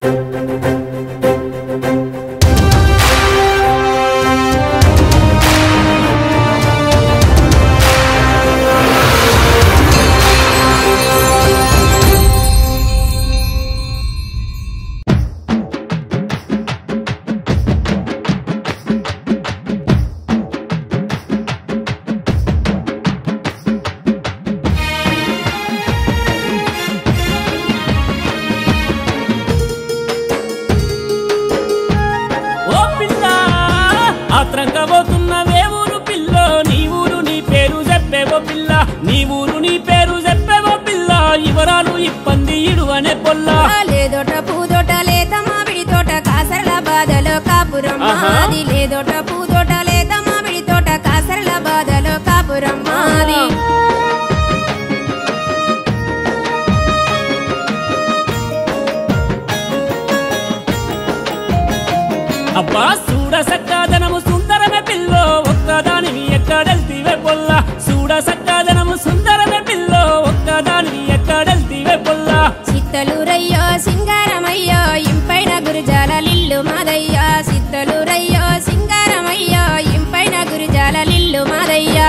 ఓ పిల్ల ఆత్రంగా పోతున్నవే ఊరు పిల్లో నీ ఊరు నీ పేరు చెప్పేవో పిల్ల నీ ఊరు నీ పేరు చెప్పేవో పిల్ల వివరాలు ఇబ్బంది ఇడు అనే పొల్ల లేదోట పూదోట లేత మామిడి తోట కాసరల బాధలో కాపురం ఆహా. మాది లేదోట పూదోట లేత మామిడి తోట కాసరల బాధలో కాపురం మాది అబ్బా చూడ సక్కాదనము సుందరమే పిల్లో ఒక్కదానివి ఎక్కడెళ్తీవే పొల్ల చూడ సక్కాదనము సుందరమే పిల్లో ఒక్కదానివి ఎక్కడెళ్తీవే పొల్ల చిత్తలూరయ్యో సింగారమయ్యో ఇంపైన గురుజాల లిల్లు మాదయ్యా చిత్తలూరయ్యో సింగారమయ్యో ఇంపైన గురుజాల లిల్లు మాదయ్యా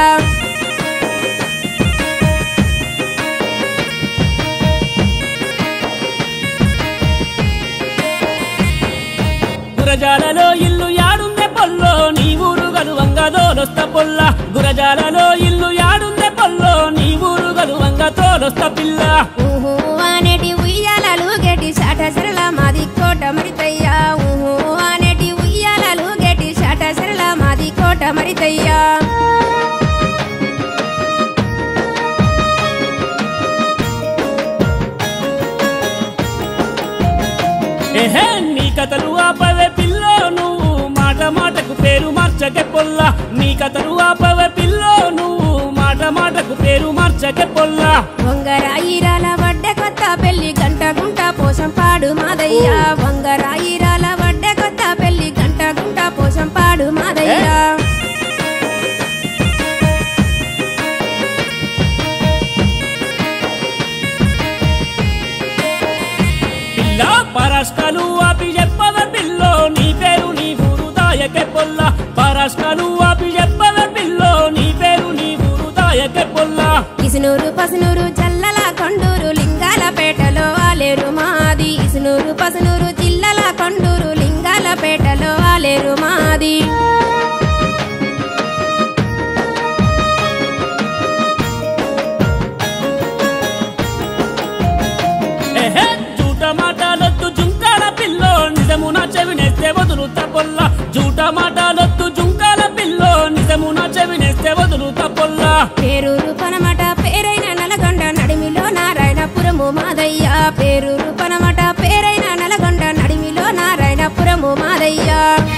గురజాలలో ఇల్లు యాడుందే పొల్లో నీ ఊరు గలువంగా దోలొస్త పొల్ల గురజాలలో ఇల్లు యాడుందే పొల్లో నీ ఊరు గలువంగా తోలొస్త పిల్ల ఊహు అనేటి ఉయ్యాలలు గెటి చాట సరళ మాది కోట మరితయ్యా ఊహు అనేటి ఉయ్యాలలు గెటి చాట సరళ మాది కోట మరితయ్యా ఏహే నీ కథలు ఆపవే పిల్లో నువ్వు మాట మాటకు పేరు మార్చకే పొల్ల నీ కథలు ఆపవే పిల్లో నువ్వు మాట మాటకు పేరు మార్చకే పొల్ల వంగరాయిరాల వడ్డ కొత్త పెళ్లి గంట గుంట పోసం పాడు మాదయ్యా వంగరాయిరాల వడ్డ కొత్త పెళ్లి గంట గుంట పోసం పాడు మాదయ్యా పిల్ల పరాష్కాలు ఆపి చెప్పవే పిల్లో నీ పేరు నీ ఊరు దాయకే పొల్ల పరాష్కాలు ఆపి చెప్పవే పిల్లో నీ పేరు నీ ఊరు దాయకే పొల్ల ఇసునూరు పసునూరు చల్లల కొండూరు లింగాల పేటలో ఆలేరు మాది ఇసునూరు పసునూరు జిల్లల కొండూరు లింగాల పేటలో ఆలేరు మాది ఏహే జూట మాటలొద్దు జుంకాల పిల్లో నిజమున చెవినేస్తే వదులుతా పొల్ల జూట మాటలొద్దు జుంకాల పిల్లో నిజమున చెవినేస్తే వదులుతా పొల్ల పేరూరు పనమట పేరైన నలగొండ నడిమిలో నారాయణపురము మాదయ్య పేరూరు పనమట పేరైన నలగొండ నడిమిలో నారాయణపురము మాదయ్య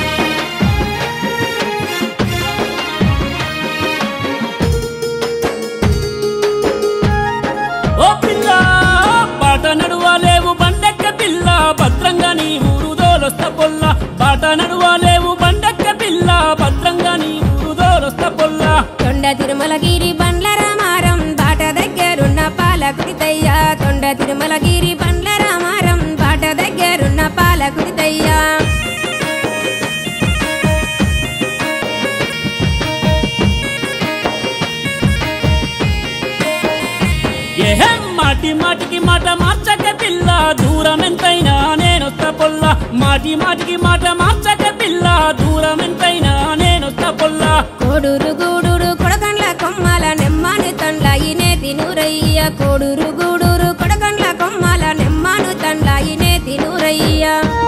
ఓ పిల్ల బాట నడువాలేవు బండెక్క పిల్ల భద్రంగా నీ ఊరు దోలొస్త పొల్ల బాట నడువాలేవు బండెక్క పిల్ల భద్రంగా నీ ఊరు దోలొస్త పొల్ల తొండ తిరుమలగిరి బండ్ల రామారం బాట దగ్గరున్న పాలకుడితయ్య తొండ తిరుమలగిరి బండ్ల రామారం బాట దగ్గరున్న పాలకుడితయ్య ఏహే మాటి మాటికి మాట మార్చక పిల్ల దూరం ఎంతైనా నేనొస్త పొల్ల మాటి మాటికి మాట మార్చక పిల్ల దూరం ఎంతైనా నేనొస్త పొల్ల కోడూరు గూడూరు కొడకండ్ల కొమ్మల నెమ్మాను తండ్ల ఇనే తినురయ్య కోడూరు గూడూరు కొడకండ్ల కొమ్మల నెమ్మాను తండ్ల ఇనే తినురయ్య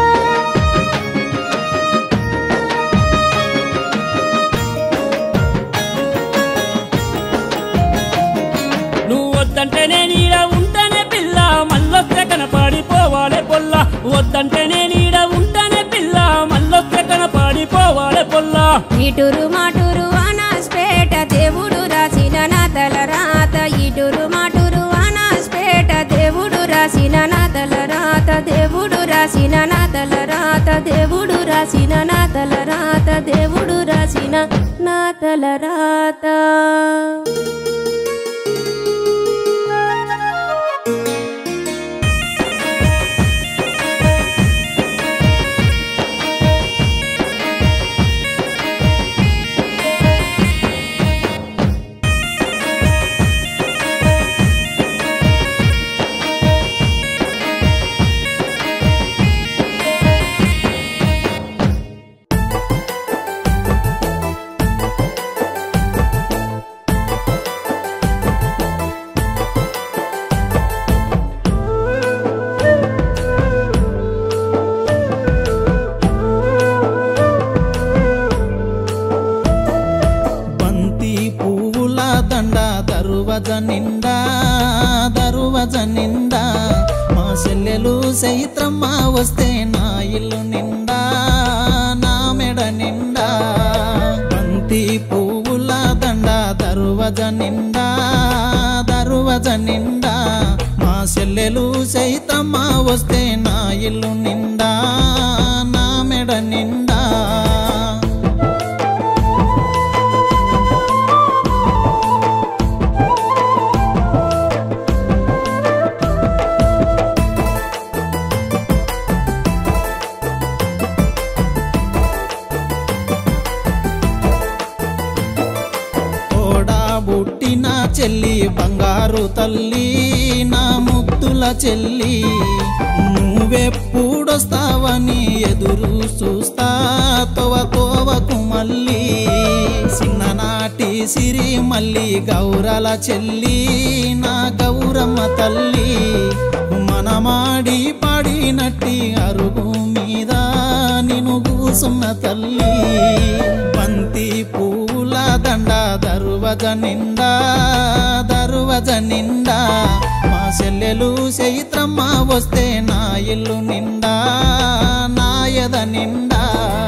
నువ్వు వద్దంటే నేనీడ ఉంటానే పిల్ల మళ్ళొస్తే కనపడిపోవాలే పొల్ల వద్దంటే నేనీడ ఉంటానే పిల్ల మళ్ళొస్తే కనపడిపోవాలే పొల్ల ఇటురు మాటూరు అనాస్పేట దేవుడు రాసిన నా తల రాత ఇటురు మాటూరు అనాస్పేట దేవుడు రాసిన నా తల రాత దేవుడు రాసిన నా తల రాత దేవుడు రాసిన నా తల రాత దేవుడు రాసిన నా తల రాత దరువజ నిండా దరువజ నిండా మా చెల్లెలు చైత్రమ్మ వస్తే నా ఇల్లు నిండా నా మెడ నిండా బంతి పువ్వుల దండ దరువజ నిండా దరువజ నిండా మా చెల్లెలు చైత్రమ్మ వస్తే నా ఇల్లు నిండా నా మెడ నిండా తోడా బుట్టిన చెల్లి బంగారు తల్లి నా ముద్దుల చెల్లి నువ్వెప్పుడొస్తావని ఎదురు చూస్తా తోవ తోవకు మళ్ళీ చిన్ననాటి సిరి మళ్ళీ గౌరల చెల్లి నా గౌరమ్మ తల్లి మనమాడి పాడినట్టి అరుగు మీద నిను కూసున్న తల్లి బంతి పూల దండ దరువజ నిండా దరువజ నిండా మా చెల్లెలు చైత్రమ్మ వస్తే నా ఇల్లు నిండా నాయద నిండా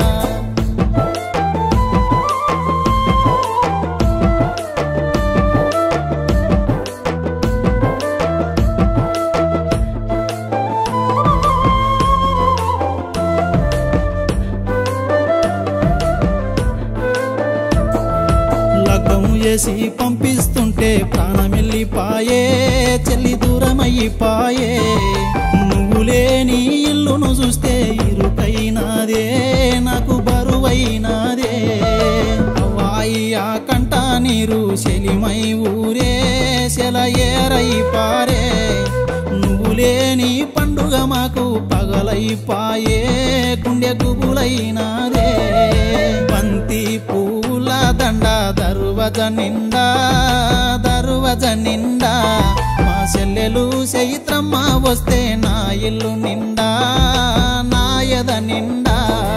లగ్గం చేసి పంపిస్తుంటే ప్రాణమెల్లిపాయే చెల్లి దూరమయ్యిపాయే నువ్వు లేని ఇల్లును చూస్తే ఇరుకైనాదే నాకు బరువైనాదే అవ్వాయి ఆ కంట నీరు చెలిమై ఊరే సెల ఏరై పారే నువ్వు లేని పండుగ మాకు పగలైపాయే గుండె గుబులైనాదే బంతి పూల దండ దరువజ నిండా దరువజ నిండా మా చెల్లెలు చైత్రమ్మ వస్తే నా ఇల్లు నిండా నాయద నిండా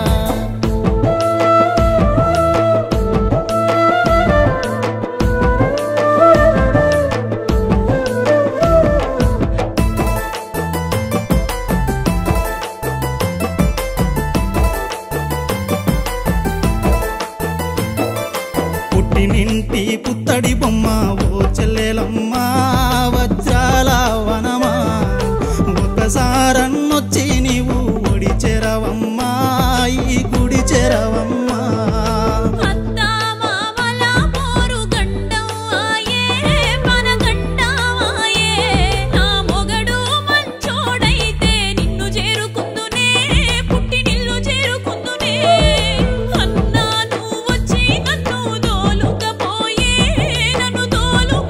పుట్టినింటి పుత్తడి బొమ్మ ఓ చెల్లెలమ్మ వజ్రాల వనమా ఒకసారన్నొచ్చి నీవు ఒడి చెరవమ్మా ఈ గుడి చెరవమ్మా అత్తా మామల పోరు గండం ఆయే మన గండమాయే నా మొగడు మంచోడైతే నిన్ను చేరుకుందునే పుట్టి నిల్లు చేరుకుందునే అన్నా నువ్వు వచ్చి నన్ను దోలుకపోయే నన్ను దోలుకపోయే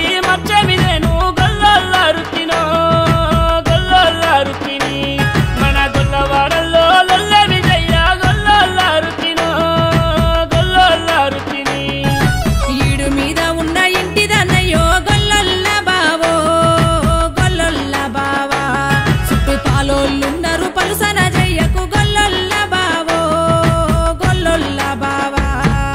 మచ్చమిదేను గొల్లొల్లారుకినో గొల్లొల్లారుకిని మన గొల్లవాడల్లో లొల్ల విజయ గొల్లొల్లారుకినో గొల్లొల్లారుకిని ఈడు మీద ఉన్న ఇంటిదన్నయ్యో గొల్లొల్ల బావో గొల్లొల్ల బావా చుట్టూ పాలోళ్ళున్నారు పలుసన జయ్యకు గొల్లొల్ల బావో గొల్లొల్ల బావా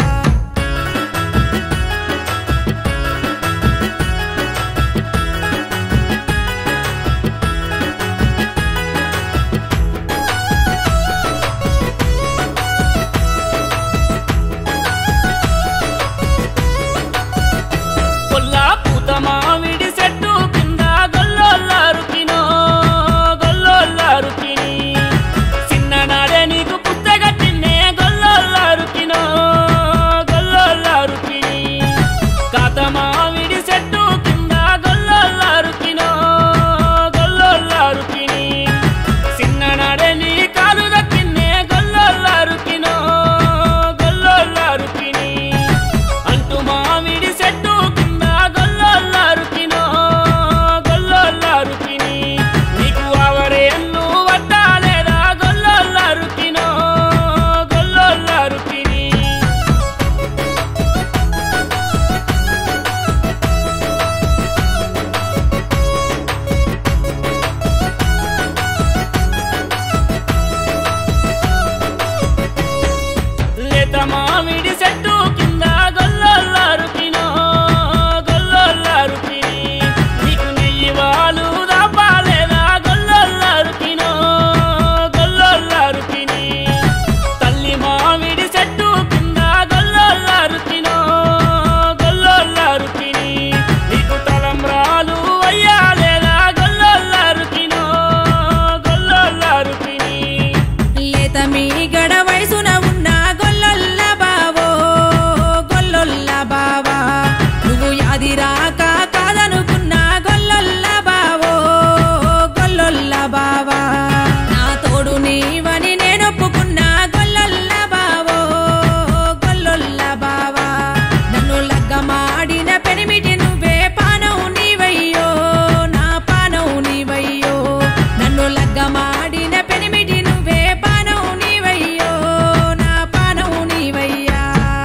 కొల్లా పూత మామిడి చెట్టు కింద గొల్లొల్లారుకినో గొల్లొల్లారుకిని చిన్ననాడే నీకు పుస్తగట్టిన్నే గొల్లొల్లారుకినో గొల్లొల్లారుకిని కాత మామిడి చెట్టు కింద గొల్లొల్లారుకినో గొల్లొల్లారుకిని చిన్ననాడే నీ కాలు దక్కిన్నే గొల్లొల్లారుకినో గొల్లొల్లారుకిని అంటూ మామిడి చెట్టు కింద గొల్లొల్లారుకినో గొల్లొల్లారుకిని నీకు ఆవరేళ్ళు వట్టాలేదా గొల్లొల్లారుకినో గొల్లొల్లారుకిని లేత మామిడి చెట్టు కింద గొల్లొల్లారుకినో గొల్లొల్లారుకిని నీకు నెయ్యి వాలు దాపాలేదా గొల్లొల్లారుకినో గొల్లొల్లారుకిని తల్లి మామిడి చెట్టు కింద గొల్లొల్లారుకినో గొల్లొల్లారుకిని నీకు తలంబ్రాలు అయ్యాలేదా గొల్లొల్లారుకినో గొల్లొల్లారుకిని లేత మీ గడ వయసున ఉన్న గొల్లొల్ల బావో గొల్లొల్ల బావా నువ్వు యాది రాక కాదనుకున్న గొల్లొల్ల బావో గొల్లొల్ల బావా నా తోడు నీవని నేనొప్పుకున్నా గొల్లొల్ల బావో గొల్లొల్ల బావా నన్ను లగ్గమాడిన పెనిమిటి నువ్వే పానవు నీవయ్యో నా పానవు నీవయ్యో నన్ను లగ్గమాడిన పెనిమిటి నువ్వే పానవు నీవయ్యో నా పానవు నీవయ్యా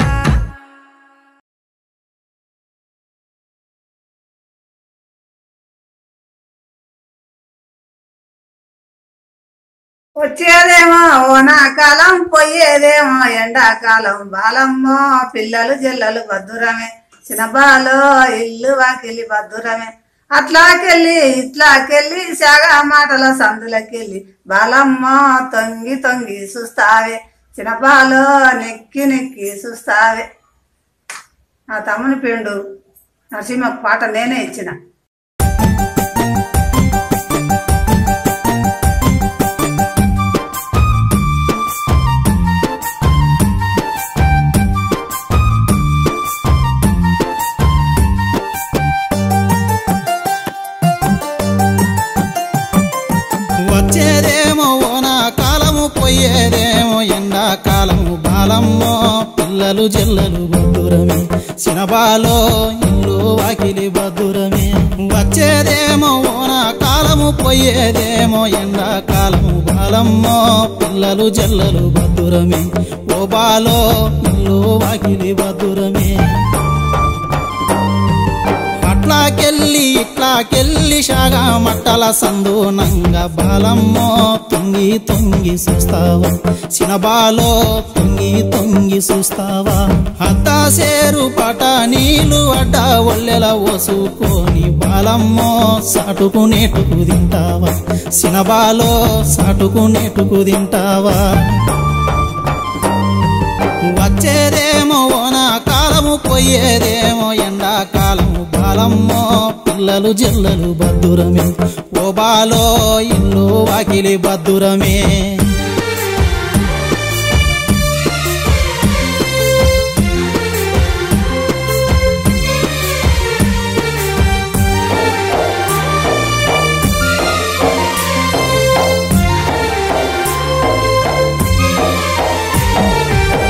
వచ్చేదేమో ఓనాకాలం పోయేదేమో ఎండాకాలం బాలమ్మో పిల్లలు జల్లలు బద్దురమే చిన్నబాలో ఇల్లు వాకిలి బద్దురమే అట్లాకెళ్ళి ఇట్లాకెళ్ళి శాగా మాటల సందులకెళ్ళి బాలమ్మో తొంగి తొంగి చూస్తావే చిన్నబాలో నెక్కి నెక్కి చూస్తావే నా తమ్ముని పిండు నరసింహకు పాట నేనే ఇచ్చిన వచ్చేదేమో ఓనా కాలము పోయేదేమో ఎండాకాలము బాలమ్మో పిల్లలు జల్లలు బద్దురమే సినబాలో ఇల్లు వాకిలి బద్దురమే వచ్చేదేమో ఓనా కాలము పోయేదేమో ఎండాకాలము బాలమ్మో పిల్లలు జల్లలు బద్దురమే ఓ బాలో ఇల్లు వాకిలి బద్దురమే అట్లాకెళ్ళి ఇట్లాకెళ్ళి షాగా మట్టల సందూనంగా బాలమ్మో తొంగి తొంగి చూస్తావా సినబాలో తొంగి తొంగి చూస్తావా అద్దా సేరు పట నీళ్ళు అడ్డ ఒల్లెల ఓసుకొని బాలమ్మో సాటుకునేటుకు తింటావా సినబాలో సాటుకునేటుకు తింటావా వచ్చేదేమో ఓనా కాలము పోయేదేమో ఎండాకాలము బాలమ్మో పిల్లలు జల్లలు బద్దురమే ఓ బాలో ఇల్లు వాకిలి బద్దురమే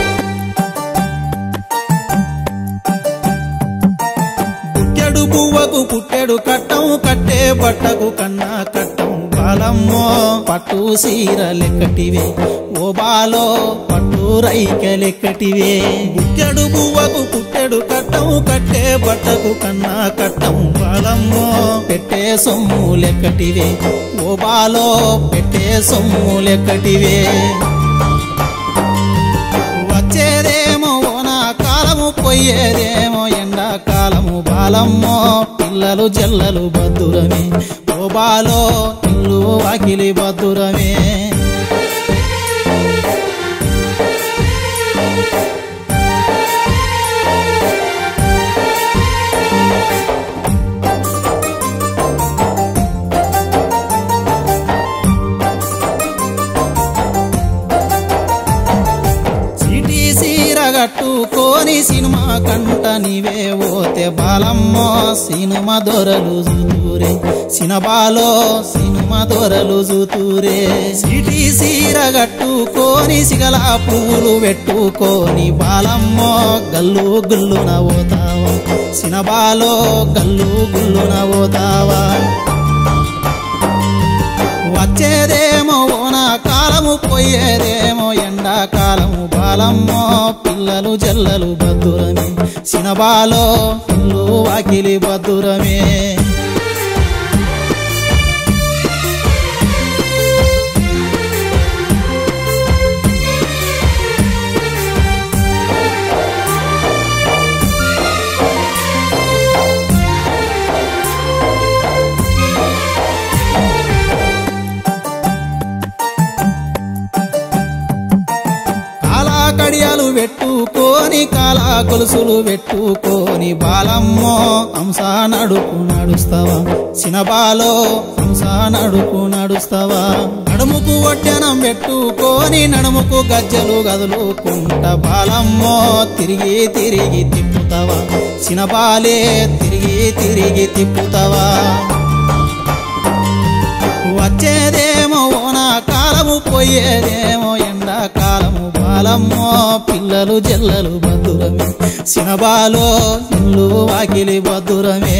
బుక్కెడు పువ్వకు పుట్టెడు కట్టం కట్టే బట్టకు కన్నా కట్టం బాలమ్మో పట్టు సీర లెక్కటివే ఓ బాలో పట్టు రైక లెక్కటివే పుట్టెడు బువ్వకు పుట్టెడు కట్టం కట్టే బట్టకు కన్నా కట్టం బాలమ్మో పెట్టే సొమ్ము లెక్కటివే ఓ బాలో పెట్టే సొమ్ము లెక్కటివే వచ్చేదేమో ఓనా కాలము పోయేదేమో ఎండాకాలము బాలమ్మో పిల్లలు జల్లలు బద్దురమే ఓ బాలో ఇల్లు వాకిలి బద్దురమే సిటీ సీర కట్టుకోని సినిమా కంట నీవే ఓతే బాలమ్మో సినిమా దొరలు జూతూరే సినబాలో సినిమా దొరలు జూతూరే సిటీ సీర కట్టుకోని సిగల పువ్వులు పెట్టుకోని బాలమ్మో గల్లు గుల్లున పోతావా సినబాలో గల్లు గుల్లున పోతావా వచ్చేదేమో ఓనా కాలము పోయేదేమో ఎండాకాలము బాలమ్మో పిల్లలు జల్లలు బద్దురమే సినబాలో ఇల్లు వాకిలి బద్దురమే కాలా కడియాలు పెట్టుకోని కాలా గొలుసులు పెట్టుకోని బాలమ్మో హంస నడుపు నడుస్తావా సినబాలో హంస నడుపు నడుస్తావా నడుముకు వడ్డనం పెట్టుకోని నడుముకు గజ్జలు గదులుకుంట బాలమ్మో తిరిగి తిరిగి తిప్పుతావా సినబాలే తిరిగి తిరిగి తిప్పుతావా వచ్చేదేమో ఓనా కాలము పోయేదేమో ఎండాకాలము బాలమ్మో పిల్లలు జల్లలు బద్దురమే సినబాలో ఇల్లు వాకిలి బద్దురమే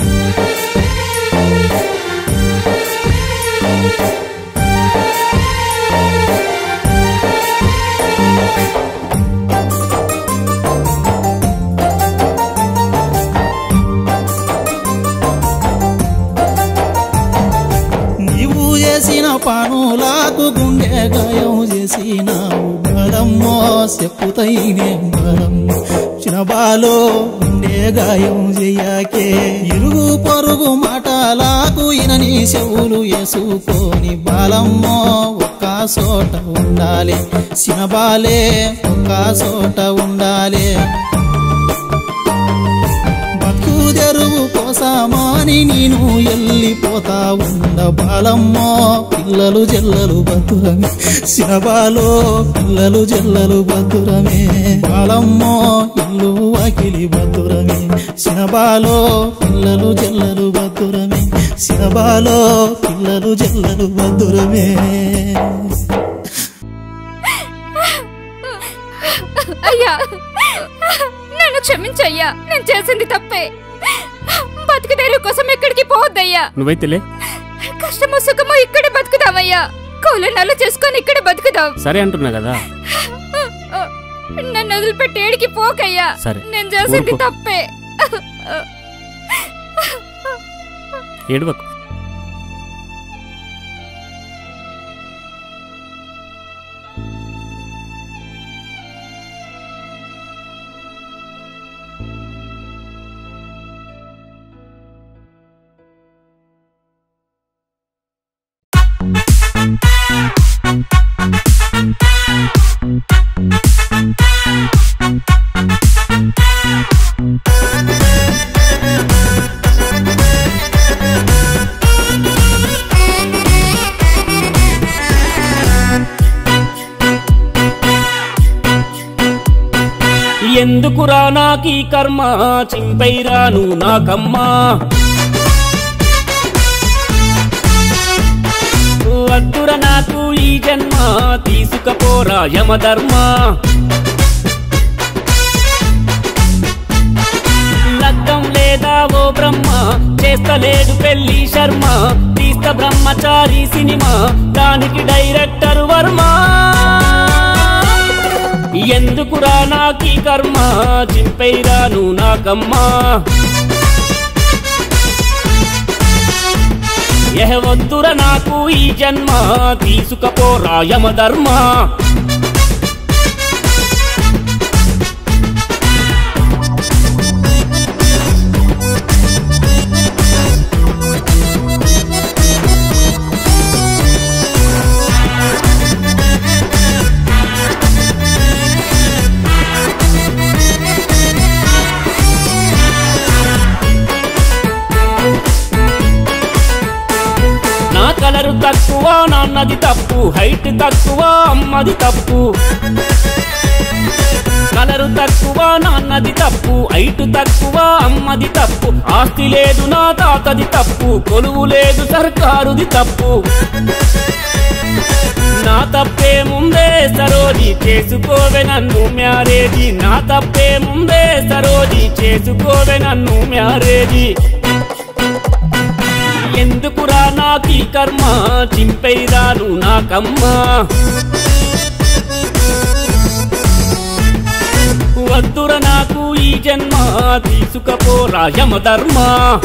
నీవు చేసిన పనులకు గుండె గాయం చేసినావు బలమ్మో చెప్పుతైనే బలమ్మో చినబాలో గుండె గాయం చెయ్యాకే ఇరుగు పొరుగు మాటలకు ఇనని చెవులు వేసుకొని బాలమ్మో ఒక్క చోట ఉండాలి సినబాలే ఒక్క చోట ఉండాలి బతుకు తెరువు కోసమాని నేను ఎల్లిపోతా ఉండ బాలమ్మో పిల్లలు జల్లలు బతురమే శినబాలో పిల్లలు జల్లలు బతురమే బాలమ్మో ఇల్లు వాకిలి బతురమే శినబాలో పిల్లలు జల్లలు బతురమే శినబాలో పిల్లలు జల్లలు బతురమే అయ్యా నన్ను క్షమించయ్యా నేను చేసింది తప్పే బతుకు తెరువు కోసం ఎక్కడికి పోవద్దయ్యా నువ్వైతేలే కష్టమో సుఖమో ఇక్కడే బతుకుదామయ్యా కూలి నల్ల చేసుకొని ఇక్కడే బతుకుదాం సరే అంటున్నా కదా నన్ను వదిలిపెట్టి ఏడికి పోకయ్యా సరే. నేను చేసింది ఊరుకో. తప్పే ఏడవకు ఎందుకురా నాకీ కర్మ చింపైరాను నాకమ్మా వద్దుర నాకు ఈ జన్మ తీసుకపోరా యమధర్మ లగ్గం లేదా ఓ బ్రహ్మ చే చేస్తలేడు పెళ్లి శర్మ తీస్త బ్రహ్మచారి సినిమా దానికి డైరెక్టర్ వర్మ ఎందుకురా నాకీ కర్మ చింపైరాను నాకమ్మా ఎహ వద్దుర నాకు ఈ జన్మ తీసుకపోరా యమధర్మ నా కలరు తక్కువ నాన్నది తప్పు హైట్ తక్కువ అమ్మది తప్పు కలరు తక్కువ నాన్నది తప్పు హైట్ తక్కువ అమ్మది తప్పు ఆస్తి లేదు నా తాతది తప్పు కొలువు లేదు సర్కారుది తప్పు నా తప్పే ముందే సరోజి చేసుకోవే నన్ను మ్యారేజీ నా తప్పే ముందే సరోజి చేసుకోవే నన్ను మ్యారేజీ ఎందుకురా నాకీ కర్మ చింపైరాను నాకమ్మా వద్దుర నాకు ఈ జన్మ తీసుకపోరా యమధర్మ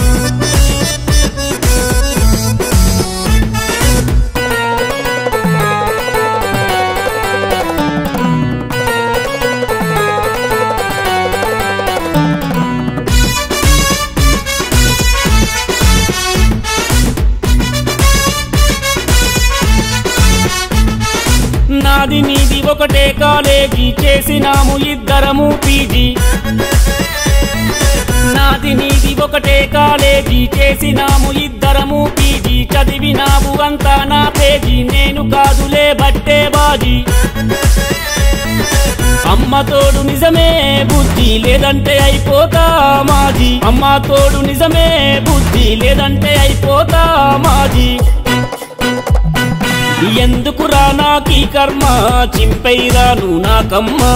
నాది నీది ఒకటే కాలేజీ చేసినాము ఇద్దరము పీజీ నాది నీది ఒకటే కాలేజీ చేసినాము ఇద్దరము పీజీ చదివినావు అంతా నా పేజీ నేను కాదులే బట్టే బాజీ అమ్మ తోడు నిజమే బుద్ధి లేదంటే అయిపోతా మాజీ అమ్మ తోడు నిజమే బుద్ధి లేదంటే అయిపోతా మాజీ ఎందుకురా నాకీ కర్మ చింపైరాను నాకమ్మా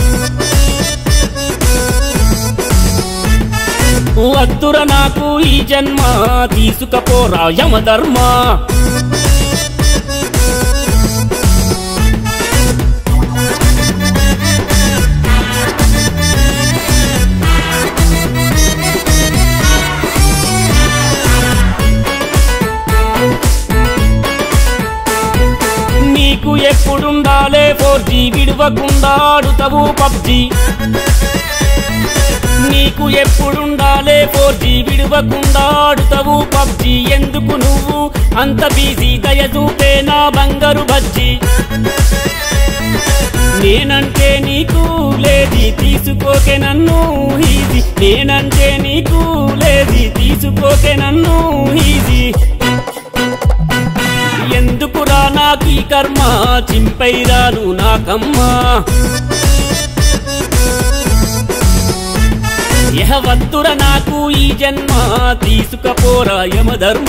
వద్దుర నాకు ఈ జన్మ తీసుకపోరా యమధర్మ నీకు ఎప్పుడుండాలే ఫోర్ జీ విడవకుండా ఆడుతావు పబ్జీ నీకు ఎప్పుడుండాలే ఫోర్ జీ విడవకుండా ఆడుతావు పబ్జీ ఎందుకు నువ్వు అంత బిజీ దయచూపే నా బంగారు బజ్జీ నేనంటే నీకు లేది తీసుకోకే నన్ను ఈజీ నేనంటే నీకు లేది తీసుకోకే నన్ను ఈజీ ఎందుకురా నాకీ కర్మ చింపైరాను నాకమ్మా యహ వద్దుర నాకు ఈ జన్మ తీసుకపోరా యమధర్మ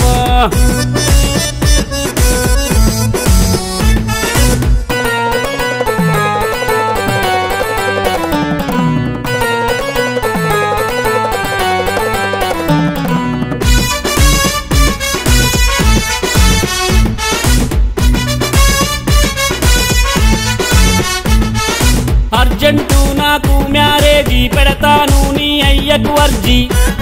అర్జెంటు నాకు మ్యారేజీ పెడతాను నీ అయ్యకు అర్జీ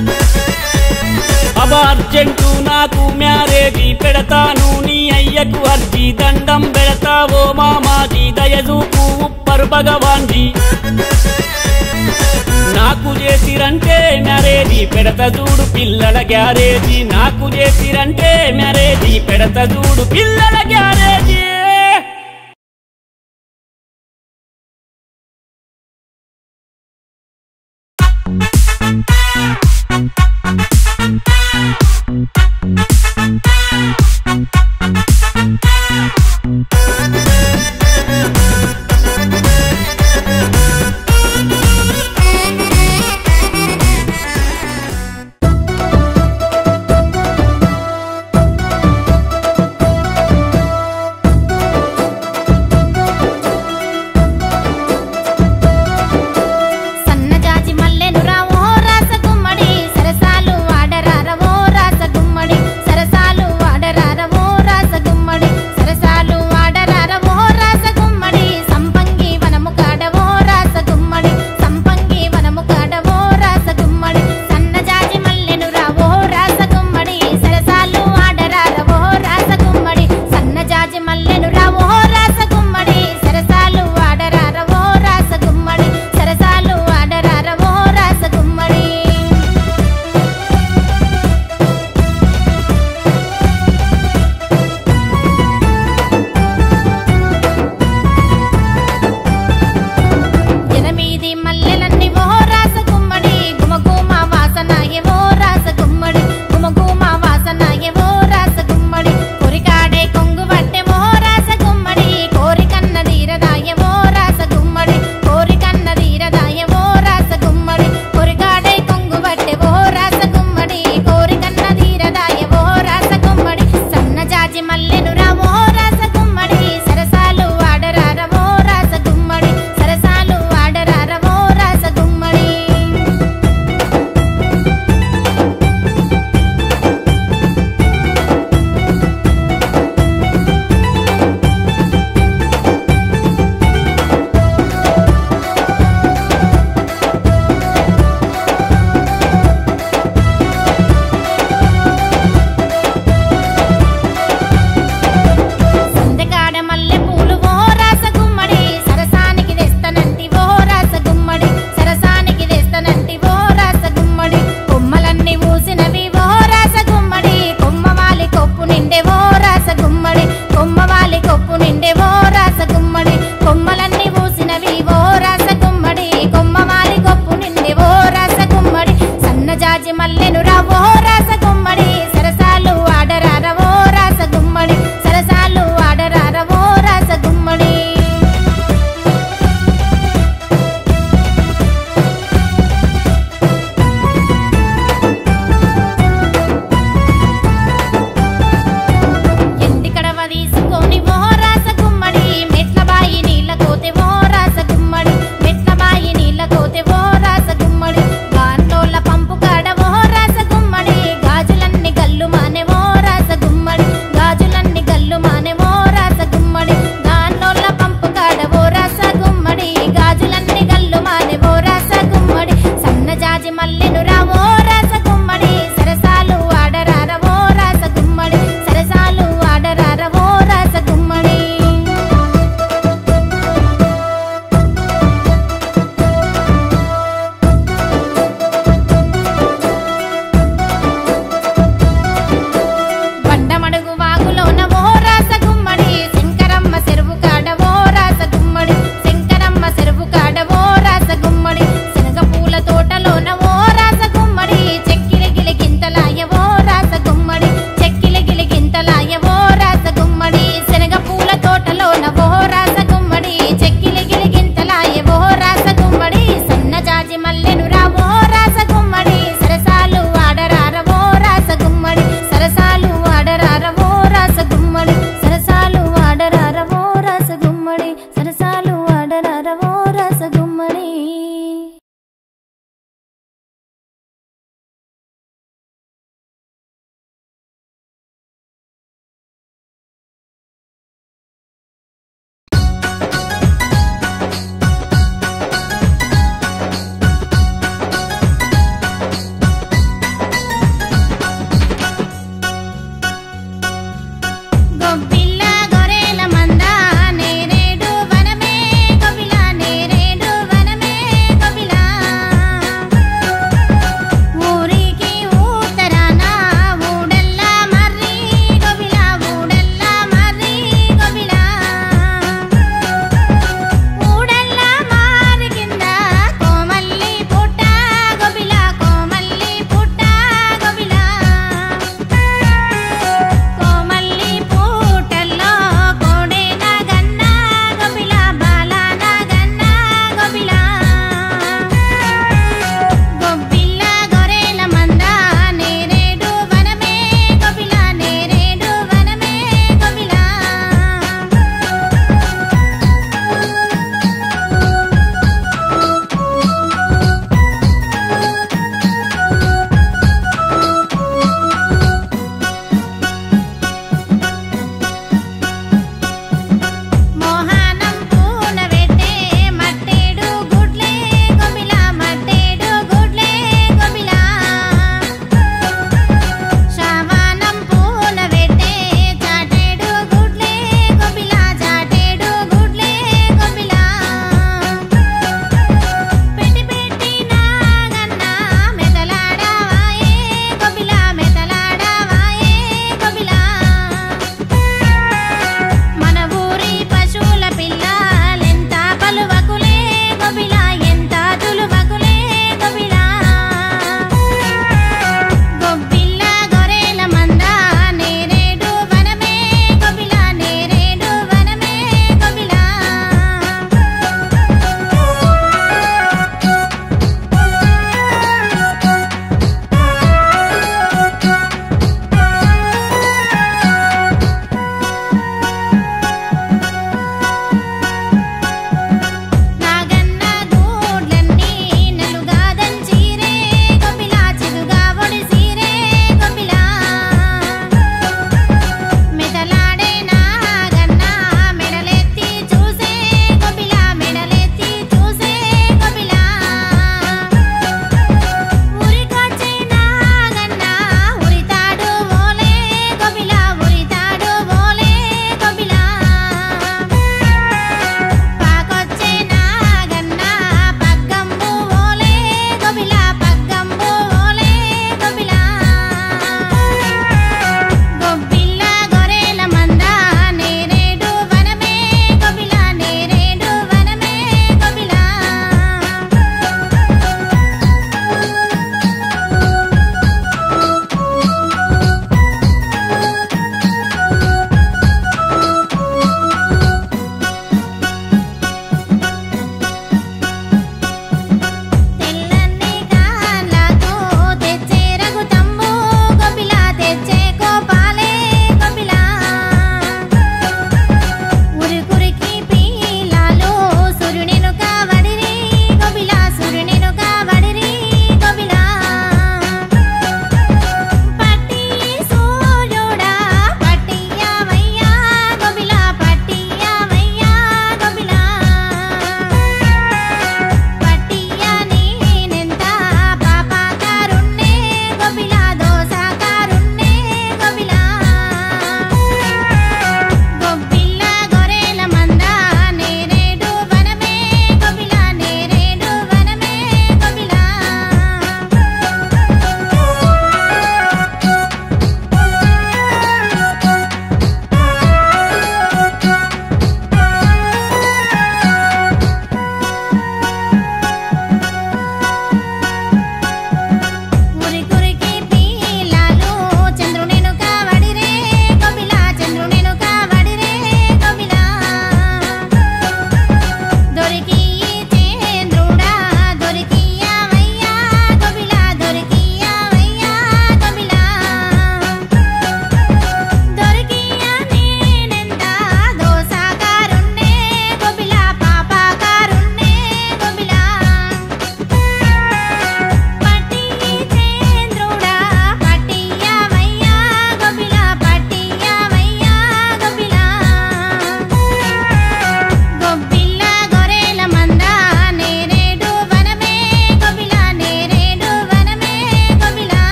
అబ అర్జెంటు నాకు మ్యారేజీ పెడతాను నీ అయ్యకు అర్జీ దండం పెడతావో మామాజీ దయచూపు ఉప్పర్ భగవాన్జీ నాకు చేసిరంటే మ్యారేజీ పెడత చూడు పిల్లల గ్యారేజీ నాకు చేసిరంటే మ్యారేజీ పెడత చూడు పిల్లల గ్యారేజీ ఆ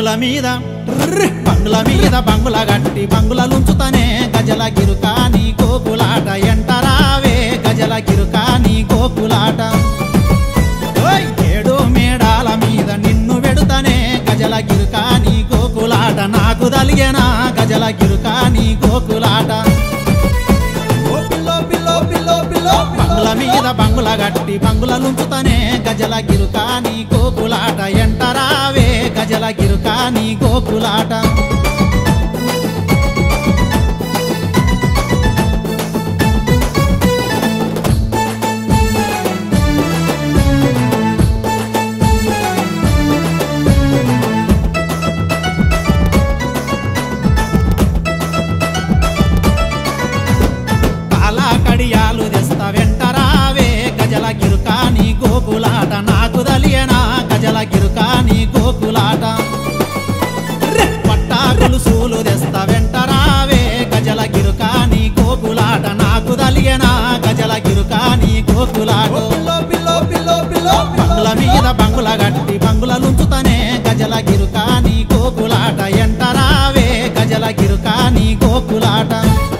బంగుల మీద ట్రర్ బంగుల మీద బంగుల గట్టి బంగులలుంచుతనే గజల గిరుకాని గోకులాట ఎంటరావే గజల గిరుకాని గోకులాట ఓయ్ ఏడు మేడాల మీద నిన్ను వెడుతనే గజల గిరుకాని గోకులాట నాకు దలిగేనా గజల గిరుకాని గోకులాట ఓ పిల్లో పిల్లో పిల్లో పిల్లో బంగుల మీద బంగుల గట్టి బంగులలుంచుతనే గజల గిరుకాని గోకులాట ఎంటరావే గజల గిరుకాని గోకులాట కాలా కడియాలు తెస్తా వెంటరావే గజల గిరుకాని గోకులాట నాకు దలియనా గజల గిరుకాని గోకులాట ర్రె! పట్టా గొలుసులు తెస్తా వెంటరావే గజల గిరుకాని గోకులాట నాకు దలియనా గజల గిరుకాని గోకులాట బంగుల మీద బంగుల గట్టి బంగులలుంచుతనే గజల గిరుకాని గోకులాట ఎంటరావే గజల గిరుకాని గోకులాట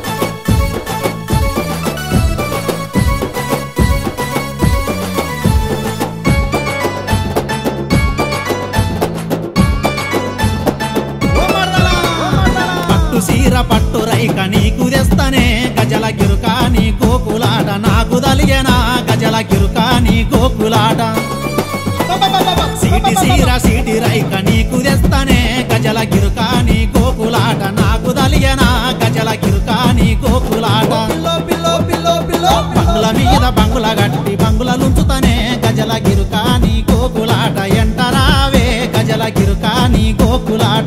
పట్టు సీర పట్టు రైక నీకు తెస్తనే గజల గిరుకాని గోకులాట నాకు దలిగేనా గజల గిరుకాని గోకులాట సీటి సీర సీటి రైక నీకు తెస్తనే గజల గిరుకాని గోకులాట నాకు దలిగేనా గజల గిరుకాని గోకులాట బంగుల మీద బంగుల గట్టి బంగులలుంచుతనే గజల గిరుకాని గోకులాట ఎంటరావే గజల గిరుకాని గోకులాట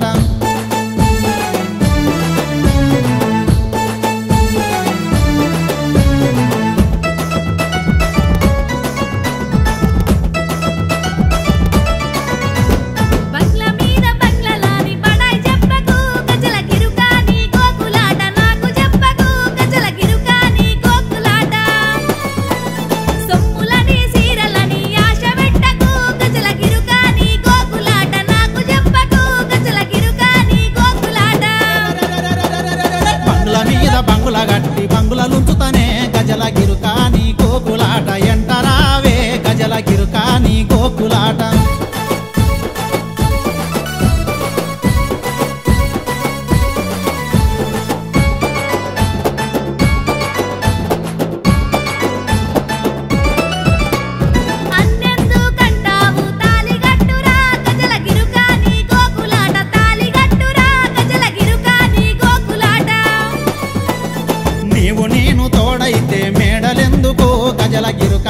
బంగ్ల మీద బంగ్లలాని బడాయి చెప్పకు గజల గిరుకాని గోకులాట నాకు చెప్పకు గజల గిరుకాని గోకులాట సొమ్ములని సీరలని ఆశ పెట్టకు గజల గిరుకాని గోకులాట నాకు చెప్పకు గజల గిరుకాని గోకులాట బంగుల మీద బంగుల గట్టి బంగులలుంచుతనే గజల గిరుకాని గోకులాట ఎంటరావే గజల గిరుకాని గోకులాట అన్నెందుకంటావు తాలిగట్టురా గజల గిరుకాని గోకులాట తాలిగట్టురా గజల గిరుకాని గోకులాట నీవు నేను తోడైతే మేడలెందుకు గజల గిరుక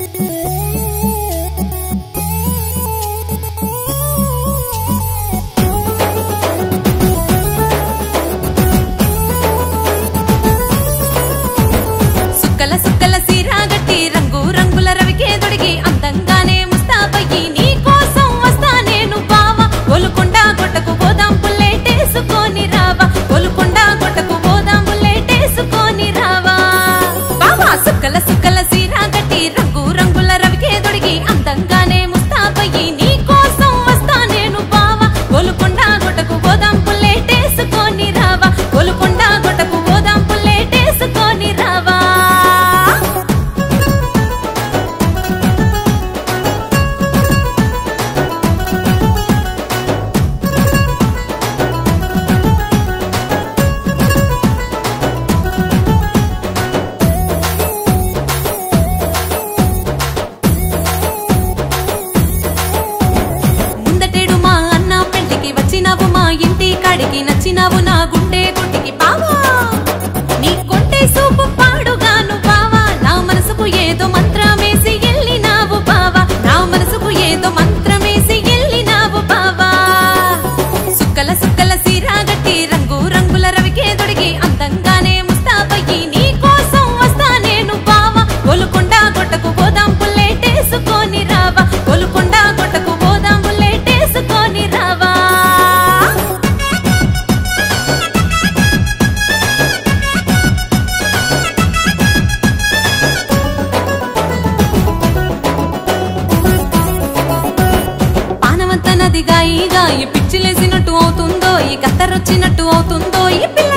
సుక్కల సుక్కల సీరాగట్టి రంగు రంగుల రవికే దొడిగి అందంగానే ముస్తాబయ్యి నీ కోసం వస్తా నేను బావా గోలుకొండ గొట్టకు పోదాం పుల్లేటేసుకొని రావా గోలుకొండ గొట్టకు పోదాం పుల్లేటేసుకొని రావా బావా సుక్కల సుక్కల సీరాగట్టి రంగు రంగుల రవికే దొడిగి అందంగానే ముస్తాబయ్యి నీ కోసం వస్తా నేను బావా గోలుకొండ గొట్టకు పోదాం పుల్లేటేసుకొని రావా గోలుకొండ గొట్టకు పోదాం పుల్లేటేసుకొని రావా ముందటేడు మా అన్న పెళ్లికి వచ్చినావు మా ఇంటి కాడికి నచ్చినావు నా గుండె గుంటికి బావా నీ కొంటే సూపు పాడుగాను బావా నా మనసుకు ఏదో మంత్రమేసి ఎల్లినావు బావా నా మనసుకు ఏదో మంత్రమేసి ఎల్లినావు బావా సుక్కల సుక్కల సీరాగట్టి రంగు రంగుల రవికే దొడిగి అందంగానే ముస్తాబయ్యి నీ కోసం వస్తా నేను బావా గోలుకొండ గొట్టకు పోదాం పుల్లేటేసుకొని రావా గోలుకొండ గొట్టకు పోదాం పుల్లేటేసుకొని రావా పానవంత నది గాయి గాయి పిచ్చిలేసినట్టు అవుతుందో ఈ కత్తరొచ్చినట్టు అవుతుందో ఈ పిల్ల